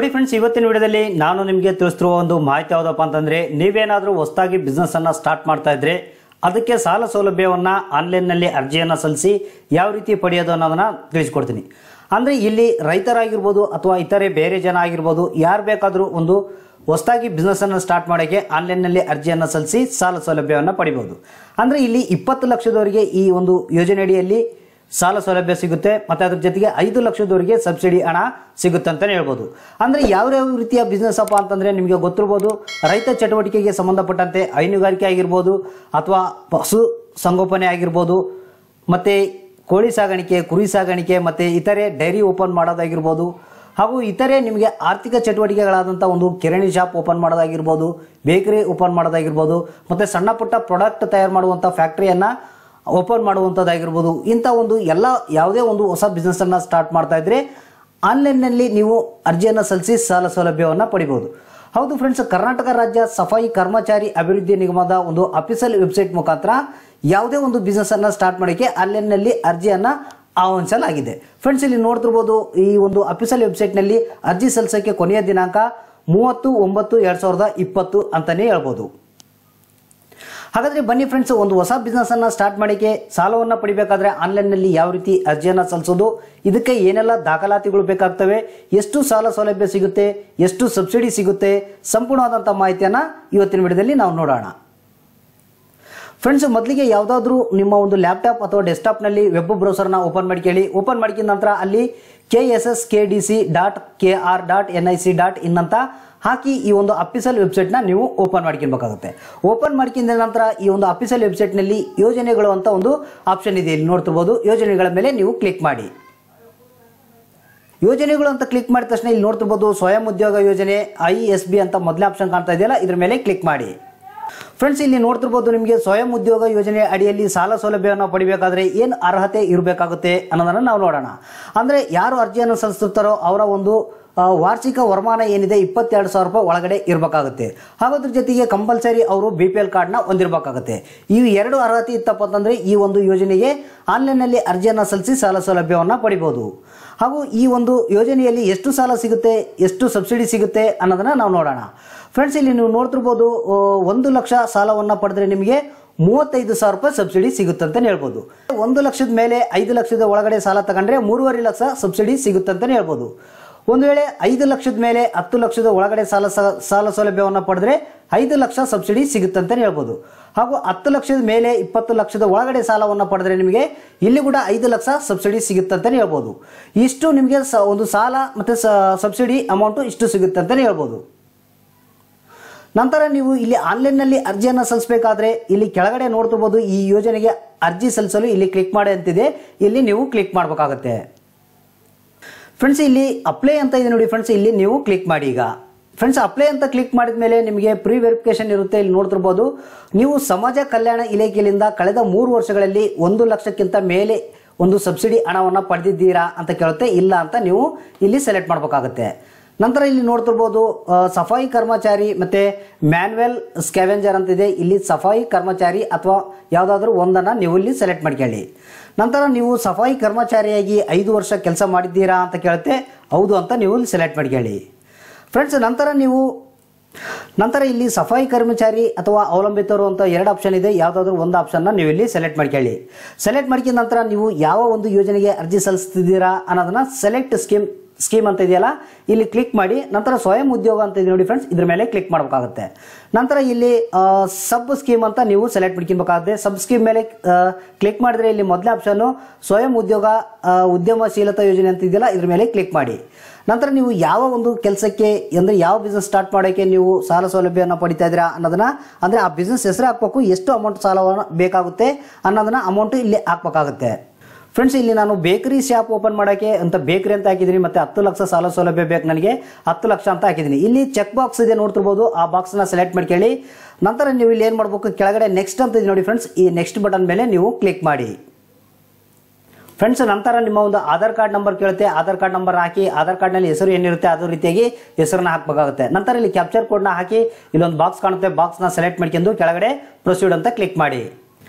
ನೋಡಿ ಫ್ರೆಂಡ್ಸ್ ಇವತ್ತಿನ ವಿಡಿಯೋದಲ್ಲಿ ನಾನು ನಿಮಗೆ ತಿಳಿಸ್ತಿರುವ ಒಂದು ಮಾಹಿತಿ ಯಾವುದಪ್ಪ ಅಂತಂದ್ರೆ ನೀವೇನಾದರೂ ಹೊಸದಾಗಿ ಬಿಸ್ನೆಸ್ ಅನ್ನ ಸ್ಟಾರ್ಟ್ ಮಾಡ್ತಾ ಇದ್ರೆ ಅದಕ್ಕೆ ಸಾಲ ಸೌಲಭ್ಯವನ್ನ ಆನ್ಲೈನ್ನಲ್ಲಿ ಅರ್ಜಿಯನ್ನು ಸಲ್ಲಿಸಿ ಯಾವ ರೀತಿ ಪಡೆಯೋದು ಅನ್ನೋದನ್ನ ತಿಳಿಸ್ಕೊಡ್ತೀನಿ ಅಂದ್ರೆ ಇಲ್ಲಿ ರೈತರಾಗಿರ್ಬೋದು ಅಥವಾ ಇತರೆ ಬೇರೆ ಜನ ಆಗಿರ್ಬೋದು ಯಾರು ಬೇಕಾದರೂ ಒಂದು ಹೊಸದಾಗಿ ಬಿಸ್ನೆಸ್ ಅನ್ನು ಸ್ಟಾರ್ಟ್ ಮಾಡೋಕ್ಕೆ ಆನ್ಲೈನ್ನಲ್ಲಿ ಅರ್ಜಿಯನ್ನು ಸಲ್ಲಿಸಿ ಸಾಲ ಸೌಲಭ್ಯವನ್ನು ಪಡಿಬೋದು ಅಂದರೆ ಇಲ್ಲಿ ಇಪ್ಪತ್ತು ಲಕ್ಷದವರೆಗೆ ಈ ಒಂದು ಯೋಜನೆಯಡಿಯಲ್ಲಿ ಸಾಲ ಸೌಲಭ್ಯ ಸಿಗುತ್ತೆ ಮತ್ತು ಅದ್ರ ಜೊತೆಗೆ ಐದು ಲಕ್ಷದವರೆಗೆ ಸಬ್ಸಿಡಿ ಹಣ ಸಿಗುತ್ತೆ ಅಂತಲೇ ಹೇಳ್ಬೋದು ಅಂದರೆ ಯಾವ್ಯಾವ ರೀತಿಯ ಬಿಸ್ನೆಸ್ ಅಪ್ಪ ಅಂತಂದರೆ ನಿಮಗೆ ಗೊತ್ತಿರ್ಬೋದು ರೈತ ಚಟುವಟಿಕೆಗೆ ಸಂಬಂಧಪಟ್ಟಂತೆ ಹೈನುಗಾರಿಕೆ ಆಗಿರ್ಬೋದು ಅಥವಾ ಪಶು ಸಂಗೋಪನೆ ಆಗಿರ್ಬೋದು ಮತ್ತು ಕೋಳಿ ಸಾಗಾಣಿಕೆ ಕುರಿ ಸಾಗಾಣಿಕೆ ಮತ್ತು ಇತರೆ ಡೈರಿ ಓಪನ್ ಮಾಡೋದಾಗಿರ್ಬೋದು ಹಾಗೂ ಇತರೆ ನಿಮಗೆ ಆರ್ಥಿಕ ಚಟುವಟಿಕೆಗಳಾದಂಥ ಒಂದು ಕಿರಾಣಿ ಶಾಪ್ ಓಪನ್ ಮಾಡೋದಾಗಿರ್ಬೋದು ಬೇಕರಿ ಓಪನ್ ಮಾಡೋದಾಗಿರ್ಬೋದು ಮತ್ತು ಸಣ್ಣ ಪುಟ್ಟ ಪ್ರಾಡಕ್ಟ್ ತಯಾರು ಮಾಡುವಂಥ ಫ್ಯಾಕ್ಟ್ರಿಯನ್ನು ಓಪನ್ ಮಾಡುವಂಥದ್ದಾಗಿರ್ಬೋದು ಇಂಥ ಒಂದು ಎಲ್ಲ ಯಾವುದೇ ಒಂದು ಹೊಸ ಬಿಸ್ನೆಸ್ಸನ್ನು ಸ್ಟಾರ್ಟ್ ಮಾಡ್ತಾ ಇದ್ರೆ ಆನ್ಲೈನ್ನಲ್ಲಿ ನೀವು ಅರ್ಜಿಯನ್ನು ಸಲ್ಲಿಸಿ ಸಾಲ ಸೌಲಭ್ಯವನ್ನು ಪಡಿಬೋದು ಹೌದು ಫ್ರೆಂಡ್ಸ್ ಕರ್ನಾಟಕ ರಾಜ್ಯ ಸಫಾಯಿ ಕರ್ಮಚಾರಿ ಅಭಿವೃದ್ಧಿ ನಿಗಮದ ಒಂದು ಅಫಿಷಿಯಲ್ ವೆಬ್ಸೈಟ್ ಮುಖಾಂತರ ಯಾವುದೇ ಒಂದು ಬಿಸ್ನೆಸ್ ಅನ್ನ ಸ್ಟಾರ್ಟ್ ಮಾಡೋಕ್ಕೆ ಆನ್ಲೈನ್ನಲ್ಲಿ ಅರ್ಜಿಯನ್ನು ಆಹ್ವಾನಿಸಲಾಗಿದೆ ಫ್ರೆಂಡ್ಸ್ ಇಲ್ಲಿ ನೋಡ್ತಿರ್ಬೋದು ಈ ಒಂದು ಅಫಿಷಿಯಲ್ ವೆಬ್ಸೈಟ್ನಲ್ಲಿ ಅರ್ಜಿ ಸಲ್ಲಿಸೋಕ್ಕೆ ಕೊನೆಯ ದಿನಾಂಕ ಮೂವತ್ತು ಒಂಬತ್ತು ಎರಡು ಸಾವಿರದ ಇಪ್ಪತ್ತು ಅಂತಲೇ ಹೇಳ್ಬೋದು ಹಾಗಾದ್ರೆ ಬನ್ನಿ ಫ್ರೆಂಡ್ಸ್ ಒಂದು ಹೊಸ ಬಿಸ್ನೆಸ್ ಅನ್ನ ಸ್ಟಾರ್ಟ್ ಮಾಡಿಕೆ ಸಾಲವನ್ನು ಪಡಿಬೇಕಾದ್ರೆ ಆನ್ಲೈನ್ನಲ್ಲಿ ಯಾವ ರೀತಿ ಅರ್ಜಿಯನ್ನು ಸಲ್ಲಿಸೋದು ಇದಕ್ಕೆ ಏನೆಲ್ಲ ದಾಖಲಾತಿಗಳು ಬೇಕಾಗ್ತವೆ ಎಷ್ಟು ಸಾಲ ಸೌಲಭ್ಯ ಸಿಗುತ್ತೆ ಎಷ್ಟು ಸಬ್ಸಿಡಿ ಸಿಗುತ್ತೆ ಸಂಪೂರ್ಣವಾದಂಥ ಮಾಹಿತಿಯನ್ನ ಇವತ್ತಿನ ವಿಡಿಯೋದಲ್ಲಿ ನಾವು ನೋಡೋಣ ಫ್ರೆಂಡ್ಸ್ ಮೊದಲಿಗೆ ಯಾವುದಾದ್ರೂ ನಿಮ್ಮ ಒಂದು ಲ್ಯಾಪ್ಟಾಪ್ ಅಥವಾ ಡೆಸ್ಕ್ಟಾಪ್ನಲ್ಲಿ ವೆಬ್ ಬ್ರೌಸರ್ನ ಓಪನ್ ಮಾಡ್ಕೊಳ್ಳಿ ಓಪನ್ ಮಾಡ್ಕಿದ ನಂತರ ಅಲ್ಲಿ K S S K D C dot K R dot N I C dot in ಅಂತ ಹಾಕಿ ಈ ಒಂದು ಅಫಿಷಿಯಲ್ ವೆಬ್ಸೈಟ್ನ ನೀವು ಓಪನ್ ಮಾಡ್ಕೊಬೇಕಾಗುತ್ತೆ ಓಪನ್ ಮಾಡ್ಕಿದ ನಂತರ ಈ ಒಂದು ಅಫಿಷಿಯಲ್ ವೆಬ್ಸೈಟ್ನಲ್ಲಿ ಯೋಜನೆಗಳು ಅಂತ ಒಂದು ಆಪ್ಷನ್ ಇದೆ ಇಲ್ಲಿ ನೋಡ್ತಿರ್ಬೋದು ಯೋಜನೆಗಳ ಮೇಲೆ ನೀವು ಕ್ಲಿಕ್ ಮಾಡಿ ಯೋಜನೆಗಳು ಅಂತ ಕ್ಲಿಕ್ ಮಾಡಿದ ತಕ್ಷಣ ಇಲ್ಲಿ ನೋಡ್ತಿರ್ಬೋದು ಸ್ವಯಂ ಉದ್ಯೋಗ ಯೋಜನೆ ಐ ಎಸ್ ಬಿ ಅಂತ ಮೊದಲನೇ ಆಪ್ಷನ್ ಕಾಣ್ತಾ ಇದೆಯಲ್ಲ ಇದ್ರ ಮೇಲೆ ಕ್ಲಿಕ್ ಮಾಡಿ ಫ್ರೆಂಡ್ಸ್ ಇಲ್ಲಿ ನೋಡ್ತಿರ್ಬೋದು ನಿಮಗೆ ಸ್ವಯಂ ಉದ್ಯೋಗ ಯೋಜನೆ ಅಡಿಯಲ್ಲಿ ಸಾಲ ಸೌಲಭ್ಯವನ್ನು ಪಡಿಬೇಕಾದ್ರೆ ಏನು ಅರ್ಹತೆ ಇರಬೇಕಾಗುತ್ತೆ ಅನ್ನೋದನ್ನು ನಾವು ನೋಡೋಣ ಅಂದರೆ ಯಾರು ಅರ್ಜಿಯನ್ನು ಸಲ್ಲಿಸುತ್ತಾರೋ ಅವರ ಒಂದು ಆ, ವಾರ್ಷಿಕ ವರಮಾನ ಏನಿದೆ ಇಪ್ಪತ್ತೆರಡು ಸಾವಿರ ರೂಪಾಯಿ ಒಳಗಡೆ ಇರಬೇಕಾಗುತ್ತೆ ಹಾಗೋದ್ರ ಜೊತೆಗೆ ಕಂಪಲ್ಸರಿ ಅವರು ಬಿ ಪಿ ಎಲ್ ಕಾರ್ಡ್ನ ಹೊಂದಿರಬೇಕಾಗುತ್ತೆ ಈ ಎರಡು ಅರ್ಹತೆ ಇತ್ತಪ್ಪ ಅಂತಂದರೆ ಈ ಒಂದು ಯೋಜನೆಗೆ ಆನ್ಲೈನ್ನಲ್ಲಿ ಅರ್ಜಿಯನ್ನು ಸಲ್ಲಿಸಿ ಸಾಲ ಸೌಲಭ್ಯವನ್ನು ಪಡಿಬೋದು ಹಾಗೂ ಈ ಒಂದು ಯೋಜನೆಯಲ್ಲಿ ಎಷ್ಟು ಸಾಲ ಸಿಗುತ್ತೆ ಎಷ್ಟು ಸಬ್ಸಿಡಿ ಸಿಗುತ್ತೆ ಅನ್ನೋದನ್ನು ನಾವು ನೋಡೋಣ ಫ್ರೆಂಡ್ಸ್ ಇಲ್ಲಿ ನೀವು ನೋಡ್ತಿರ್ಬೋದು ಆ, ಒಂದು ಲಕ್ಷ ಸಾಲವನ್ನು ಪಡೆದ್ರೆ ನಿಮಗೆ ಮೂವತ್ತೈದು ಸಾವಿರ ರೂಪಾಯಿ ಸಬ್ಸಿಡಿ ಸಿಗುತ್ತೆ ಅಂತಲೇ ಹೇಳ್ಬೋದು ಒಂದು ಲಕ್ಷದ ಮೇಲೆ ಐದು ಲಕ್ಷದ ಒಳಗಡೆ ಸಾಲ ತಗೊಂಡ್ರೆ ಮೂರುವರೆ ಲಕ್ಷ ಸಬ್ಸಿಡಿ ಸಿಗುತ್ತೆ ಅಂತಲೇ ಹೇಳ್ಬೋದು ಒಂದು ವೇಳೆ ಐದು ಲಕ್ಷದ ಮೇಲೆ ಹತ್ತು ಲಕ್ಷದ ಒಳಗಡೆ ಸಾಲ ಸ- ಸಾಲ ಸೌಲಭ್ಯವನ್ನು ಪಡೆದ್ರೆ ಐದು ಲಕ್ಷ ಸಬ್ಸಿಡಿ ಸಿಗುತ್ತೆ ಅಂತಲೇ ಹೇಳ್ಬೋದು ಹಾಗೂ ಹತ್ತು ಲಕ್ಷದ ಮೇಲೆ ಇಪ್ಪತ್ತು ಲಕ್ಷದ ಒಳಗಡೆ ಸಾಲವನ್ನು ಪಡೆದ್ರೆ ನಿಮಗೆ ಇಲ್ಲಿ ಕೂಡ ಐದು ಲಕ್ಷ ಸಬ್ಸಿಡಿ ಸಿಗುತ್ತೆ ಅಂತಲೇ ಹೇಳ್ಬೋದು ಇಷ್ಟು ನಿಮಗೆ ಸ ಒಂದು ಸಾಲ ಮತ್ತು ಸಬ್ಸಿಡಿ ಅಮೌಂಟು ಇಷ್ಟು ಸಿಗುತ್ತೆ ಅಂತಲೇ ಹೇಳ್ಬೋದು ನಂತರ ನೀವು ಇಲ್ಲಿ ಆನ್ಲೈನ್ನಲ್ಲಿ ಅರ್ಜಿಯನ್ನು ಸಲ್ಲಿಸಬೇಕಾದ್ರೆ ಇಲ್ಲಿ ಕೆಳಗಡೆ ನೋಡ್ತಿರ್ಬೋದು ಈ ಯೋಜನೆಗೆ ಅರ್ಜಿ ಸಲ್ಲಿಸಲು ಇಲ್ಲಿ ಕ್ಲಿಕ್ ಮಾಡಿ ಅಂತಿದೆ ಇಲ್ಲಿ ನೀವು ಕ್ಲಿಕ್ ಮಾಡಬೇಕಾಗುತ್ತೆ ಫ್ರೆಂಡ್ಸ್ ಇಲ್ಲಿ ಅಪ್ಲೈ ಅಂತ ಇದೆ ನೋಡಿ ಫ್ರೆಂಡ್ಸ್ ಇಲ್ಲಿ ನೀವು ಕ್ಲಿಕ್ ಮಾಡಿ ಈಗ ಫ್ರೆಂಡ್ಸ್ ಅಪ್ಲೈ ಅಂತ ಕ್ಲಿಕ್ ಮಾಡಿದ ಮೇಲೆ ನಿಮಗೆ ಪ್ರೀ ವೆರಿಫಿಕೇಶನ್ ಇರುತ್ತೆ ಇಲ್ಲಿ ನೋಡ್ತಿರ್ಬೋದು ನೀವು ಸಮಾಜ ಕಲ್ಯಾಣ ಇಲಾಖೆಯಿಂದ ಕಳೆದ ಮೂರು ವರ್ಷಗಳಲ್ಲಿ ಒಂದು ಲಕ್ಷಕ್ಕಿಂತ ಮೇಲೆ ಒಂದು ಸಬ್ಸಿಡಿ ಹಣವನ್ನು ಪಡೆದಿದ್ದೀರಾ ಅಂತ ಕೇಳುತ್ತೆ ಇಲ್ಲ ಅಂತ ನೀವು ಇಲ್ಲಿ ಸೆಲೆಕ್ಟ್ ಮಾಡಬೇಕಾಗುತ್ತೆ ನಂತರ ಇಲ್ಲಿ ನೋಡ್ತಿರ್ಬೋದು ಆ, ಸಫಾಯಿ ಕರ್ಮಚಾರಿ ಮತ್ತೆ ಮ್ಯಾನ್ಯಲ್ ಸ್ಕ್ಯಾವೆಂಜರ್ ಅಂತಿದೆ ಇಲ್ಲಿ ಸಫಾಯಿ ಕರ್ಮಚಾರಿ ಅಥವಾ ಯಾವುದಾದ್ರೂ ಒಂದನ್ನು ನೀವು ಇಲ್ಲಿ ಸೆಲೆಕ್ಟ್ ಮಾಡ್ಕೊಳ್ಳಿ ನಂತರ ನೀವು ಸಫಾಯಿ ಕರ್ಮಚಾರಿಯಾಗಿ ಐದು ವರ್ಷ ಕೆಲಸ ಮಾಡಿದ್ದೀರಾ ಅಂತ ಕೇಳುತ್ತೆ ಹೌದು ಅಂತ ನೀವು ಇಲ್ಲಿ ಸೆಲೆಕ್ಟ್ ಮಾಡ್ಕೊಳ್ಳಿ ಫ್ರೆಂಡ್ಸ್ ನಂತರ ನೀವು ನಂತರ ಇಲ್ಲಿ ಸಫಾಯಿ ಕರ್ಮಚಾರಿ ಅಥವಾ ಅವಲಂಬಿತರು ಅಂತ ಎರಡು ಆಪ್ಷನ್ ಇದೆ ಯಾವುದಾದ್ರೂ ಒಂದು ಆಪ್ಷನ್ನ ನೀವು ಇಲ್ಲಿ ಸೆಲೆಕ್ಟ್ ಮಾಡ್ಕೊಳ್ಳಿ ಸೆಲೆಕ್ಟ್ ಮಾಡ್ಕೊಂಡ ನಂತರ ನೀವು ಯಾವ ಒಂದು ಯೋಜನೆಗೆ ಅರ್ಜಿ ಸಲ್ಲಿಸ್ತಿದ್ದೀರಾ ಅನ್ನೋದನ್ನ ಸೆಲೆಕ್ಟ್ ಸ್ಕೀಮ್ ಸ್ಕೀಮ್ ಅಂತ ಇದೆಯಲ್ಲ ಇಲ್ಲಿ ಕ್ಲಿಕ್ ಮಾಡಿ ನಂತರ ಸ್ವಯಂ ಉದ್ಯೋಗ ಅಂತ ಇದೆ ನೋಡಿ ಫ್ರೆಂಡ್ಸ್ ಇದ್ರ ಮೇಲೆ ಕ್ಲಿಕ್ ಮಾಡಬೇಕಾಗುತ್ತೆ ನಂತರ ಇಲ್ಲಿ ಸಬ್ ಸ್ಕೀಮ್ ಅಂತ ನೀವು ಸೆಲೆಕ್ಟ್ ಮಾಡ್ಕೊಬೇಕಾಗುತ್ತೆ ಸಬ್ ಸ್ಕೀಮ್ ಮೇಲೆ ಕ್ಲಿಕ್ ಮಾಡಿದ್ರೆ ಇಲ್ಲಿ ಮೊದಲೇ ಆಪ್ಷನ್ನು ಸ್ವಯಂ ಉದ್ಯೋಗ ಆ, ಉದ್ಯಮಶೀಲತಾ ಯೋಜನೆ ಅಂತ ಇದೆಯಲ್ಲ ಇದ್ರ ಮೇಲೆ ಕ್ಲಿಕ್ ಮಾಡಿ ನಂತರ ನೀವು ಯಾವ ಒಂದು ಕೆಲಸಕ್ಕೆ ಅಂದರೆ ಯಾವ ಬಿಸ್ನೆಸ್ ಸ್ಟಾರ್ಟ್ ಮಾಡೋಕ್ಕೆ ನೀವು ಸಾಲ ಸೌಲಭ್ಯವನ್ನು ಪಡಿತಾ ಇದ್ದೀರಾ ಅನ್ನೋದನ್ನ ಅಂದರೆ ಆ ಬಿಸ್ನೆಸ್ ಹೆಸರು ಹಾಕ್ಬೇಕು ಎಷ್ಟು ಅಮೌಂಟ್ ಸಾಲವನ್ನು ಬೇಕಾಗುತ್ತೆ ಅನ್ನೋದನ್ನ ಅಮೌಂಟು ಇಲ್ಲಿ ಹಾಕ್ಬೇಕಾಗುತ್ತೆ ಫ್ರೆಂಡ್ಸ್ ಇಲ್ಲಿ ನಾನು ಬೇಕರಿ ಶಾಪ್ ಓಪನ್ ಮಾಡೋಕ್ಕೆ ಅಂತ ಬೇಕರಿ ಅಂತ ಹಾಕಿದ್ದೀನಿ ಮತ್ತೆ ಹತ್ತು ಲಕ್ಷ ಸಾಲ ಸೌಲಭ್ಯ ಬೇಕು ನನಗೆ ಹತ್ತು ಲಕ್ಷ ಅಂತ ಹಾಕಿದ್ದೀನಿ ಇಲ್ಲಿ ಚೆಕ್ ಬಾಕ್ಸ್ ಇದೆ ನೋಡ್ತಿರ್ಬೋದು ಆ ಬಾಕ್ಸ್ನ ಸೆಲೆಕ್ಟ್ ಮಾಡ್ಕೊಳ್ಳಿ ನಂತರ ನೀವು ಇಲ್ಲಿ ಏನು ಮಾಡಬೇಕು ಕೆಳಗಡೆ ನೆಕ್ಸ್ಟ್ ಅಂತ ಇದೆ ನೋಡಿ ಫ್ರೆಂಡ್ಸ್ ಈ ನೆಕ್ಸ್ಟ್ ಬಟನ್ ಮೇಲೆ ನೀವು ಕ್ಲಿಕ್ ಮಾಡಿ ಫ್ರೆಂಡ್ಸ್ ನಂತರ ನಿಮ್ಮ ಒಂದು ಆಧಾರ್ ಕಾರ್ಡ್ ನಂಬರ್ ಕೇಳುತ್ತೆ ಆಧಾರ್ ಕಾರ್ಡ್ ನಂಬರ್ ಹಾಕಿ ಆಧಾರ್ ಕಾರ್ಡ್ನಲ್ಲಿ ಹೆಸರು ಏನಿರುತ್ತೆ ಅದೇ ರೀತಿಯಾಗಿ ಹೆಸರನ್ನ ಹಾಕಬೇಕಾಗುತ್ತೆ ನಂತರ ಇಲ್ಲಿ ಕ್ಯಾಪ್ಚರ್ ಕೋಡ್ನ ಹಾಕಿ ಇಲ್ಲೊಂದು ಬಾಕ್ಸ್ ಕಾಣುತ್ತೆ ಬಾಕ್ಸ್ನ ಸೆಲೆಕ್ಟ್ ಮಾಡ್ಕೊಂಡು ಕೆಳಗಡೆ ಪ್ರೊಸೀಡ್ ಅಂತ ಕ್ಲಿಕ್ ಮಾಡಿ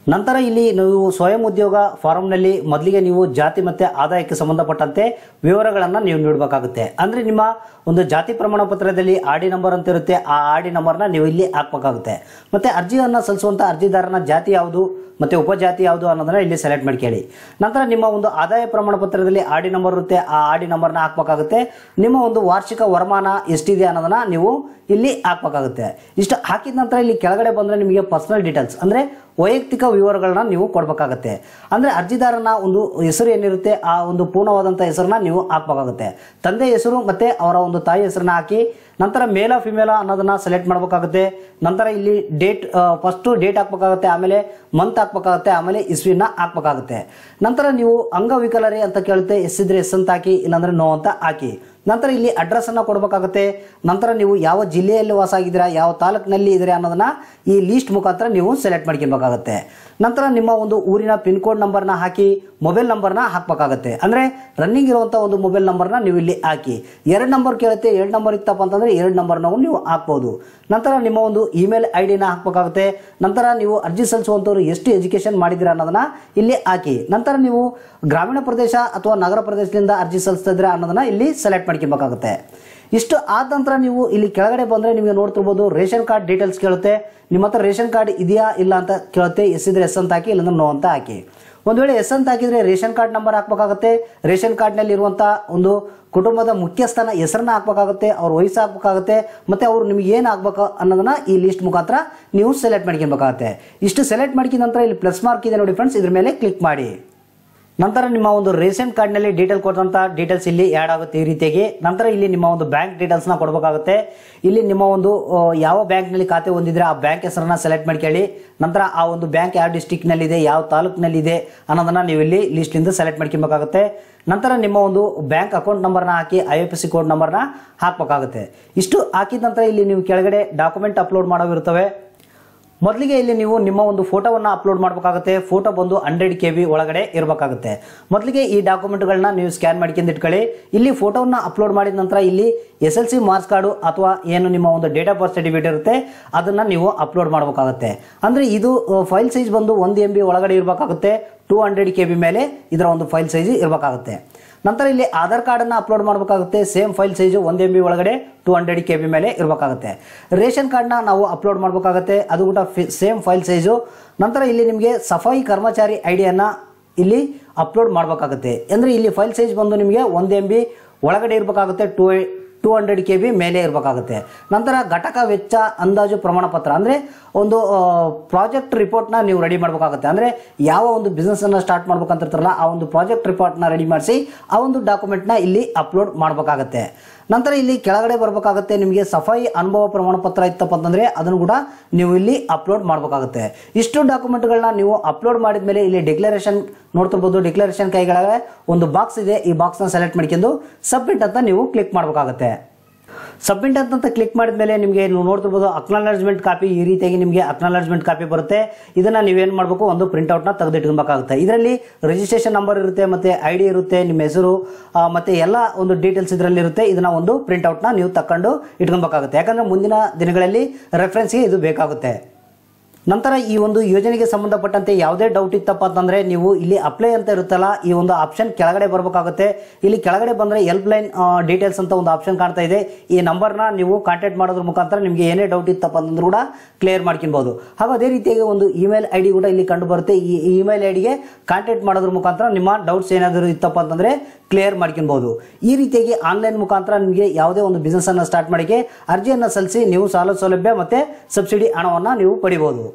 ನಂತರ ಇಲ್ಲಿ ನೀವು ಸ್ವಯಂ ಉದ್ಯೋಗ ಫಾರಂನಲ್ಲಿ ಮೊದಲಿಗೆ ನೀವು ಜಾತಿ ಮತ್ತು ಆದಾಯಕ್ಕೆ ಸಂಬಂಧಪಟ್ಟಂತೆ ವಿವರಗಳನ್ನು ನೀವು ನೀಡಬೇಕಾಗುತ್ತೆ ಅಂದರೆ ನಿಮ್ಮ ಒಂದು ಜಾತಿ ಪ್ರಮಾಣ ಪತ್ರದಲ್ಲಿ ಆಡಿ ನಂಬರ್ ಅಂತ ಇರುತ್ತೆ ಆ ಆಡಿ ನಂಬರ್ನ ನೀವು ಇಲ್ಲಿ ಹಾಕಬೇಕಾಗುತ್ತೆ ಮತ್ತು ಅರ್ಜಿಯನ್ನು ಸಲ್ಲಿಸುವಂಥ ಅರ್ಜಿದಾರನ ಜಾತಿ ಯಾವುದು ಮತ್ತು ಉಪಜಾತಿ ಯಾವುದು ಅನ್ನೋದನ್ನ ಇಲ್ಲಿ ಸೆಲೆಕ್ಟ್ ಮಾಡ್ಕೊಳ್ಳಿ ನಂತರ ನಿಮ್ಮ ಒಂದು ಆದಾಯ ಪ್ರಮಾಣ ಪತ್ರದಲ್ಲಿ ಆಡಿ ನಂಬರ್ ಇರುತ್ತೆ ಆ ಆಡಿ ನಂಬರ್ನ ಹಾಕಬೇಕಾಗುತ್ತೆ ನಿಮ್ಮ ಒಂದು ವಾರ್ಷಿಕ ವರಮಾನ ಎಷ್ಟಿದೆ ಅನ್ನೋದನ್ನ ನೀವು ಇಲ್ಲಿ ಹಾಕಬೇಕಾಗುತ್ತೆ ಇಷ್ಟು ಹಾಕಿದ ನಂತರ ಇಲ್ಲಿ ಕೆಳಗಡೆ ಬಂದರೆ ನಿಮಗೆ ಪರ್ಸನಲ್ ಡೀಟೇಲ್ಸ್ ಅಂದರೆ ವೈಯಕ್ತಿಕ ವಿವರಗಳನ್ನ ನೀವು ಕೊಡಬೇಕಾಗುತ್ತೆ ಅಂದರೆ ಅರ್ಜಿದಾರನ ಒಂದು ಹೆಸರು ಏನಿರುತ್ತೆ ಆ ಒಂದು ಪೂರ್ಣವಾದಂಥ ಹೆಸರನ್ನ ನೀವು ಹಾಕಬೇಕಾಗುತ್ತೆ ತಂದೆ ಹೆಸರು ಮತ್ತು ಅವರ ಒಂದು ತಾಯಿ ಹೆಸರನ್ನ ಹಾಕಿ ನಂತರ ಮೇಲ ಫಿಮೇಲ ಅನ್ನೋದನ್ನ ಸೆಲೆಕ್ಟ್ ಮಾಡಬೇಕಾಗುತ್ತೆ ನಂತರ ಇಲ್ಲಿ ಡೇಟ್ ಫಸ್ಟು ಡೇಟ್ ಹಾಕ್ಬೇಕಾಗುತ್ತೆ ಆಮೇಲೆ ಮಂತ್ ಹಾಕ್ಬೇಕಾಗುತ್ತೆ ಆಮೇಲೆ ಇಸ್ವಿನ ಹಾಕ್ಬೇಕಾಗುತ್ತೆ ನಂತರ ನೀವು ಅಂಗವಿಕಲರೇ ಅಂತ ಕೇಳುತ್ತೆ ಎಸ್ ಇದ್ರೆ ಎಸ್ ಅಂತ ಹಾಕಿ ಇಲ್ಲಾಂದ್ರೆ ನೋ ಅಂತ ಹಾಕಿ ನಂತರ ಇಲ್ಲಿ ಅಡ್ರೆಸ್ ಅನ್ನ ಕೊಡಬೇಕಾಗುತ್ತೆ ನಂತರ ನೀವು ಯಾವ ಜಿಲ್ಲೆಯಲ್ಲಿ ವಾಸ ಆಗಿದ್ದೀರಾ ಯಾವ ತಾಲೂಕಿನಲ್ಲಿ ಇದ್ದೀರಾ ಅನ್ನೋದನ್ನ ಈ ಲೀಸ್ಟ್ ಮುಖಾಂತರ ನೀವು ಸೆಲೆಕ್ಟ್ ಮಾಡ್ಕೊಬೇಕಾಗುತ್ತೆ ನಂತರ ನಿಮ್ಮ ಒಂದು ಊರಿನ ಪಿನ್ ಕೋಡ್ ನಂಬರ್ನ ಹಾಕಿ ಮೊಬೈಲ್ ನಂಬರ್ನ ಹಾಕಬೇಕಾಗುತ್ತೆ ಅಂದರೆ ರನ್ನಿಂಗ್ ಇರುವಂಥ ಒಂದು ಮೊಬೈಲ್ ನಂಬರ್ನ ನೀವು ಇಲ್ಲಿ ಹಾಕಿ ಎರಡು ನಂಬರ್ ಕೇಳುತ್ತೆ ಎರಡು ನಂಬರ್ ಇತ್ತಪ್ಪ ಅಂತಂದರೆ ಎರಡು ನಂಬರ್ನ ನೀವು ಹಾಕ್ಬೋದು ನಂತರ ನಿಮ್ಮ ಒಂದು ಇಮೇಲ್ ಐ ಡಿನ ಹಾಕಬೇಕಾಗುತ್ತೆ ನಂತರ ನೀವು ಅರ್ಜಿ ಸಲ್ಲಿಸುವಂಥವ್ರು ಎಷ್ಟು ಎಜುಕೇಷನ್ ಮಾಡಿದ್ದೀರಾ ಅನ್ನೋದನ್ನ ಇಲ್ಲಿ ಹಾಕಿ ನಂತರ ನೀವು ಗ್ರಾಮೀಣ ಪ್ರದೇಶ ಅಥವಾ ನಗರ ಪ್ರದೇಶದಿಂದ ಅರ್ಜಿ ಸಲ್ಲಿಸ್ತಾ ಇದ್ದೀರಾ ಅನ್ನೋದನ್ನ ಇಲ್ಲಿ ಸೆಲೆಕ್ಟ್ ಮಾಡ್ಕೊಬೇಕಾಗುತ್ತೆ ಇಷ್ಟು ಆದ ನಂತರ ನೀವು ಇಲ್ಲಿ ಕೆಳಗಡೆ ಬಂದರೆ ನಿಮಗೆ ನೋಡ್ತಿರ್ಬೋದು ರೇಷನ್ ಕಾರ್ಡ್ ಡೀಟೇಲ್ಸ್ ಕೇಳುತ್ತೆ ನಿಮ್ಮ ಹತ್ರ ರೇಷನ್ ಕಾರ್ಡ್ ಇದೆಯಾ ಇಲ್ಲ ಅಂತ ಕೇಳುತ್ತೆ ಎಸ್ ಇದ್ರೆ ಎಸ್ ಅಂತ ಹಾಕಿ ಇಲ್ಲಾಂದ್ರೆ ನೋ ಅಂತ ಹಾಕಿ ಒಂದು ವೇಳೆ ಎಸ್ ಅಂತ ಹಾಕಿದ್ರೆ ರೇಷನ್ ಕಾರ್ಡ್ ನಂಬರ್ ಹಾಕಬೇಕಾಗುತ್ತೆ ರೇಷನ್ ಕಾರ್ಡ್ನಲ್ಲಿ ಇರುವಂಥ ಒಂದು ಕುಟುಂಬದ ಮುಖ್ಯಸ್ಥನ ಹೆಸರನ್ನ ಹಾಕಬೇಕಾಗುತ್ತೆ ಅವ್ರ ವಯಸ್ಸು ಹಾಕಬೇಕಾಗುತ್ತೆ ಮತ್ತು ಅವ್ರು ನಿಮ್ಗೆ ಏನು ಆಗ್ಬೇಕು ಅನ್ನೋದನ್ನ ಈ ಲಿಸ್ಟ್ ಮುಖಾಂತರ ನೀವು ಸೆಲೆಕ್ಟ್ ಮಾಡ್ಕೊಬೇಕಾಗುತ್ತೆ ಇಷ್ಟು ಸೆಲೆಕ್ಟ್ ಮಾಡ್ಕಿದ ನಂತರ ಇಲ್ಲಿ ಪ್ಲಸ್ ಮಾರ್ಕ್ ಇದೆ ನೋಡಿ ಫ್ರೆಂಡ್ಸ್ ಇದ್ರ ಮೇಲೆ ಕ್ಲಿಕ್ ಮಾಡಿ ನಂತರ ನಿಮ್ಮ ಒಂದು ರೇಷನ್ ಕಾರ್ಡ್ನಲ್ಲಿ ಡೀಟೇಲ್ ಕೊಟ್ಟಂಥ ಡೀಟೇಲ್ಸ್ ಇಲ್ಲಿ ಆ್ಯಡ್ ಆಗುತ್ತೆ ಈ ರೀತಿಯಾಗಿ ನಂತರ ಇಲ್ಲಿ ನಿಮ್ಮ ಒಂದು ಬ್ಯಾಂಕ್ ಡೀಟೇಲ್ಸ್ನ ಕೊಡಬೇಕಾಗುತ್ತೆ ಇಲ್ಲಿ ನಿಮ್ಮ ಒಂದು ಆ, ಯಾವ ಬ್ಯಾಂಕ್ನಲ್ಲಿ ಖಾತೆ ಹೊಂದಿದ್ರೆ ಆ ಬ್ಯಾಂಕ್ ಹೆಸರನ್ನ ಸೆಲೆಕ್ಟ್ ಮಾಡ್ಕೊಳ್ಳಿ ನಂತರ ಆ ಒಂದು ಬ್ಯಾಂಕ್ ಯಾವ ಡಿಸ್ಟಿಕ್ನಲ್ಲಿದೆ ಯಾವ ತಾಲೂಕಿನಲ್ಲಿದೆ ಅನ್ನೋದನ್ನ ನೀವು ಇಲ್ಲಿ ಲಿಸ್ಟಿಂದ ಸೆಲೆಕ್ಟ್ ಮಾಡ್ಕೊಬೇಕಾಗುತ್ತೆ ನಂತರ ನಿಮ್ಮ ಒಂದು ಬ್ಯಾಂಕ್ ಅಕೌಂಟ್ ನಂಬರ್ನ ಹಾಕಿ ಐ ಎಫ್ ಸಿ ಕೋಡ್ ನಂಬರ್ನ ಹಾಕಬೇಕಾಗುತ್ತೆ ಇಷ್ಟು ಹಾಕಿದ ನಂತರ ಇಲ್ಲಿ ನೀವು ಕೆಳಗಡೆ ಡಾಕ್ಯುಮೆಂಟ್ ಅಪ್ಲೋಡ್ ಮಾಡೋವಿರ್ತವೆ ಮೊದಲಿಗೆ ಇಲ್ಲಿ ನೀವು ನಿಮ್ಮ ಒಂದು ಫೋಟೋವನ್ನು ಅಪ್ಲೋಡ್ ಮಾಡಬೇಕಾಗುತ್ತೆ ಫೋಟೋ ಬಂದು ಹಂಡ್ರೆಡ್ ಕೆ ಬಿ ಒಳಗಡೆ ಇರಬೇಕಾಗುತ್ತೆ ಮೊದಲಿಗೆ ಈ ಡಾಕ್ಯುಮೆಂಟ್ಗಳನ್ನ ನೀವು ಸ್ಕ್ಯಾನ್ ಮಾಡ್ಕೊಂಡು ಇಟ್ಕೊಳ್ಳಿ ಇಲ್ಲಿ ಫೋಟೋವನ್ನು ಅಪ್ಲೋಡ್ ಮಾಡಿದ ನಂತರ ಇಲ್ಲಿ S L C marks card ಅಥವಾ ಏನು ನಿಮ್ಮ ಒಂದು ಡೇಟ್ ಆಫ್ ಬರ್ತ್ ಸರ್ಟಿಫಿಕೇಟ್ ಇರುತ್ತೆ ಅದನ್ನು ನೀವು ಅಪ್ಲೋಡ್ ಮಾಡಬೇಕಾಗುತ್ತೆ ಅಂದರೆ ಇದು ಫೈಲ್ ಸೈಜ್ ಬಂದು ಒಂದು ಎಂ ಬಿ ಒಳಗಡೆ ಇರಬೇಕಾಗುತ್ತೆ ಟೂ ಹಂಡ್ರೆಡ್ ಕೆ ಬಿ ಮೇಲೆ ಇದರ ಒಂದು ಫೈಲ್ ಸೈಜ್ ಇರಬೇಕಾಗುತ್ತೆ ನಂತರ ಇಲ್ಲಿ ಆಧಾರ್ ಕಾರ್ಡನ್ನು ಅಪ್ಲೋಡ್ ಮಾಡಬೇಕಾಗುತ್ತೆ ಸೇಮ್ ಫೈಲ್ ಸೈಜು ಒಂದು ಎಂ ಬಿ ಒಳಗಡೆ ಟೂ ಹಂಡ್ರೆಡ್ ಕೆ ಬಿ ಮೇಲೆ ಇರಬೇಕಾಗುತ್ತೆ ರೇಷನ್ ಕಾರ್ಡ್ನ ನಾವು ಅಪ್ಲೋಡ್ ಮಾಡಬೇಕಾಗುತ್ತೆ ಅದು ಕೂಡ ಸೇಮ್ ಫೈಲ್ ಸೈಜು ನಂತರ ಇಲ್ಲಿ ನಿಮಗೆ ಸಫಾಯಿ ಕರ್ಮಚಾರಿ ಐ ಡಿಯನ್ನು ಇಲ್ಲಿ ಅಪ್ಲೋಡ್ ಮಾಡಬೇಕಾಗುತ್ತೆ ಅಂದರೆ ಇಲ್ಲಿ ಫೈಲ್ ಸೈಜ್ ಬಂದು ನಿಮಗೆ ಒಂದು ಎಂ ಬಿ ಒಳಗಡೆ ಇರಬೇಕಾಗುತ್ತೆ two two hundred K B ಮೇಲೆ ಇರಬೇಕಾಗುತ್ತೆ ನಂತರ ಘಟಕ ವೆಚ್ಚ ಅಂದಾಜು ಪ್ರಮಾಣ ಪತ್ರ ಅಂದರೆ ಒಂದು ಪ್ರಾಜೆಕ್ಟ್ ರಿಪೋರ್ಟ್ನ ನೀವು ರೆಡಿ ಮಾಡಬೇಕಾಗುತ್ತೆ ಅಂದರೆ ಯಾವ ಒಂದು ಬಿಸ್ನೆಸ್ಸನ್ನು ಸ್ಟಾರ್ಟ್ ಮಾಡ್ಬೇಕಂತ ಇರ್ತಾರಲ್ಲ ಆ ಒಂದು ಪ್ರಾಜೆಕ್ಟ್ ರಿಪೋರ್ಟ್ನ ರೆಡಿ ಮಾಡಿಸಿ ಆ ಒಂದು ಡಾಕ್ಯುಮೆಂಟ್ನ ಇಲ್ಲಿ ಅಪ್ಲೋಡ್ ಮಾಡಬೇಕಾಗತ್ತೆ ನಂತರ ಇಲ್ಲಿ ಕೆಳಗಡೆ ಬರಬೇಕಾಗುತ್ತೆ ನಿಮಗೆ ಸಫಾಯಿ ಅನುಭವ ಪ್ರಮಾಣ ಪತ್ರ ಇತ್ತಪ್ಪ ಅಂತಂದರೆ ಅದನ್ನು ಕೂಡ ನೀವು ಇಲ್ಲಿ ಅಪ್ಲೋಡ್ ಮಾಡಬೇಕಾಗುತ್ತೆ ಇಷ್ಟು ಡಾಕ್ಯುಮೆಂಟ್ಗಳನ್ನ ನೀವು ಅಪ್ಲೋಡ್ ಮಾಡಿದ ಮೇಲೆ ಇಲ್ಲಿ ಡಿಕ್ಲರೇಷನ್ ನೋಡ್ತಿರ್ಬೋದು ಡಿಕ್ಲರೇಷನ್ ಕೈಗಳಾಗ ಒಂದು ಬಾಕ್ಸ್ ಇದೆ ಈ ಬಾಕ್ಸ್ನ ಸೆಲೆಕ್ಟ್ ಮಾಡ್ಕೊಂಡು ಸಬ್ಮಿಟ್ ಅಂತ ನೀವು ಕ್ಲಿಕ್ ಮಾಡಬೇಕಾಗುತ್ತೆ ಸಬ್ಮಿಟ್ ಅಂತ ಕ್ಲಿಕ್ ಮಾಡಿದ ಮೇಲೆ ನಿಮಗೆ ನೀವು ನೋಡ್ತಿರ್ಬೋದು ಅಕ್ನಾಲಜ್ಮೆಂಟ್ ಕಾಪಿ ಈ ರೀತಿಯಾಗಿ ನಿಮಗೆ ಅಕ್ನಾಲಜ್ಮೆಂಟ್ ಕಾಪಿ ಬರುತ್ತೆ ಇದನ್ನ ನೀವೇನು ಮಾಡಬೇಕು ಒಂದು ಪ್ರಿಂಟ್ಔಟ್ನ ತೆಗೆದಿಟ್ಕೊಬೇಕಾಗುತ್ತೆ ಇದರಲ್ಲಿ ರಿಜಿಸ್ಟ್ರೇಷನ್ ನಂಬರ್ ಇರುತ್ತೆ ಮತ್ತೆ ಐ ಡಿ ಇರುತ್ತೆ ನಿಮ್ಮ ಹೆಸರು ಆ, ಮತ್ತೆ ಎಲ್ಲ ಒಂದು ಡೀಟೇಲ್ಸ್ ಇದರಲ್ಲಿ ಇರುತ್ತೆ ಇದನ್ನ ಒಂದು ಪ್ರಿಂಟ್ಔಟ್ನ ನೀವು ತಕೊಂಡು ಇಟ್ಕೊಬೇಕಾಗುತ್ತೆ ಯಾಕಂದ್ರೆ ಮುಂದಿನ ದಿನಗಳಲ್ಲಿ ರೆಫರೆನ್ಸ್ಗೆ ಇದು ಬೇಕಾಗುತ್ತೆ ನಂತರ ಈ ಒಂದು ಯೋಜನೆಗೆ ಸಂಬಂಧಪಟ್ಟಂತೆ ಯಾವುದೇ ಡೌಟ್ ಇತ್ತಪ್ಪ ಅಂತಂದ್ರೆ ನೀವು ಇಲ್ಲಿ ಅಪ್ಲೈ ಅಂತ ಇರುತ್ತಲ್ಲ ಈ ಒಂದು ಆಪ್ಷನ್ ಕೆಳಗಡೆ ಬರಬೇಕಾಗುತ್ತೆ ಇಲ್ಲಿ ಕೆಳಗಡೆ ಬಂದ್ರೆ ಹೆಲ್ಪ್ ಲೈನ್ ಡೀಟೇಲ್ಸ್ ಅಂತ ಒಂದು ಆಪ್ಷನ್ ಕಾಣ್ತಾ ಇದೆ ಈ ನಂಬರ್ನ ನೀವು ಕಾಂಟ್ಯಾಕ್ಟ್ ಮಾಡೋದ್ರ ಮುಖಾಂತರ ನಿಮಗೆ ಏನೇ ಡೌಟ್ ಇತ್ತಪ್ಪ ಅಂತಂದ್ರೂ ಕೂಡ ಕ್ಲಿಯರ್ ಮಾಡ್ಕೊಬಹುದು ಹಾಗೂ ಅದೇ ರೀತಿಯಾಗಿ ಒಂದು ಇಮೇಲ್ ಐ ಡಿ ಕೂಡ ಇಲ್ಲಿ ಕಂಡು ಬರುತ್ತೆ ಈ ಇಮೇಲ್ ಐ ಡಿಗೆ ಕಾಂಟ್ಯಾಕ್ಟ್ ಮಾಡೋದ್ರ ಮುಖಾಂತರ ನಿಮ್ಮ ಡೌಟ್ಸ್ ಏನಾದರೂ ಇತ್ತಪ್ಪ ಅಂತಂದ್ರೆ ಕ್ಲಿಯರ್ ಮಾಡ್ಕೊಬಹುದು ಈ ರೀತಿಯಾಗಿ ಆನ್ಲೈನ್ ಮುಖಾಂತರ ನಿಮಗೆ ಯಾವುದೇ ಒಂದು ಬಿಸ್ನೆಸ್ ಅನ್ನ ಸ್ಟಾರ್ಟ್ ಮಾಡಿಕೆ ಅರ್ಜಿಯನ್ನು ಸಲ್ಲಿಸಿ ನೀವು ಸಾಲ ಸೌಲಭ್ಯ ಮತ್ತೆ ಸಬ್ಸಿಡಿ ಹಣವನ್ನು ನೀವು ಪಡಿಬಹುದು